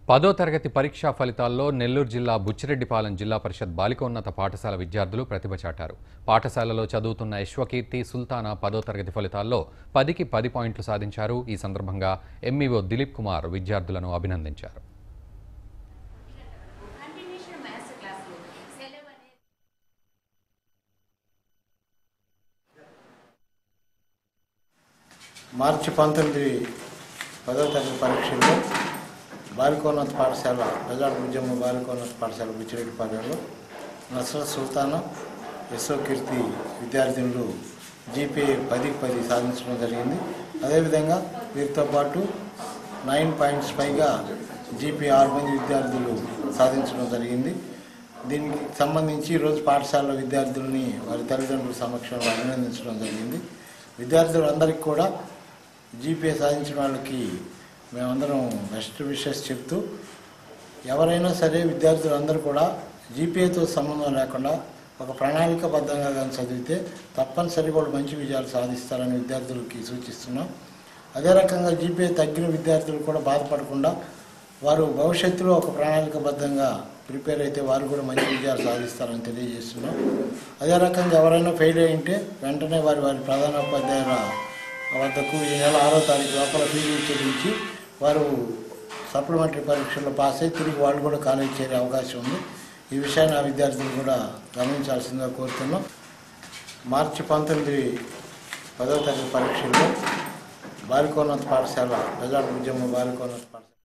పదో తరగతి పరీక్షా ఫలితాల్లో నెల్లూరు జిల్లా బుచ్చిరెడ్డిపాలెం జిల్లా పరిషత్ బాలికోన్నత పాఠశాల విద్యార్థులు ప్రతిభ చాటారు పాఠశాలలో చదువుతున్న యశ్వకీర్తి సుల్తానా పదో తరగతి ఫలితాల్లో పదికి పది పాయింట్లు సాధించారు ఈ సందర్భంగా ఎంఈఓ దిలీప్ కుమార్ విద్యార్థులను అభినందించారు కంటిన్యూషన్ మ్యాథ్స్ క్లాసులు సెలవు అనేది మార్చి పంతొమ్మిది పదవ తరగతి పరీక్షల్లో బాలికోన్నత పాఠశాల ప్రజాడు ఉద్యమ బాలికోన్నత పాఠశాల బుచ్చిరెడ్డిపాలెంలో నసరత్ సుల్తానా యశో కీర్తి విద్యార్థినులు జీపీఏ పదికి పది సాధించడం జరిగింది అదేవిధంగా వీరితో పాటు నైన్ పాయింట్స్ పైగా జీపీ ఆరు మంది విద్యార్థులు సాధించడం జరిగింది దీనికి సంబంధించి ఈరోజు పాఠశాల విద్యార్థుల్ని వారి తల్లిదండ్రుల సమక్షంలో అభినందించడం జరిగింది విద్యార్థులందరికీ కూడా జీపీఏ సాధించిన వాళ్ళకి మేమందరం బెస్ట్ విషెస్ చెప్తూ ఎవరైనా సరే విద్యార్థులందరూ కూడా జీపీఏతో సంబంధం లేకుండా ఒక ప్రణాళికబద్ధంగా కానీ చదివితే తప్పనిసరిగా వాళ్ళు మంచి విజయాలు సాధిస్తారని విద్యార్థులకి సూచిస్తున్నాం అదే రకంగా జీపీఏ తగ్గిన విద్యార్థులు కూడా బాధపడకుండా వారు భవిష్యత్తులో ఒక ప్రణాళికబద్ధంగా ప్రిపేర్ అయితే వారు కూడా మంచి విజయాలు సాధిస్తారని తెలియజేస్తున్నాం అదే రకంగా ఎవరైనా ఫెయిల్ అయి ఉంటే వెంటనే వారి వారి ప్రధానోపాధ్యాయుల వద్దకు ఈ నెల ఆరో తారీఖు లోపల ఫీజులు చెల్లించి వారు సప్లిమెంటరీ పరీక్షల్లో పాస్ అయి తిరిగి వాళ్ళు కూడా కాలేజీ చేరే అవకాశం ఉంది ఈ విషయాన్ని ఆ విద్యార్థులు కూడా గమనించాల్సిందిగా కోరుతున్నాం మార్చి పంతొమ్మిది పదవ తరగతి పరీక్షల్లో బాలికోన్నత పాఠశాల ప్రజా ఉద్యమ బాలికోన్నత పాఠశాల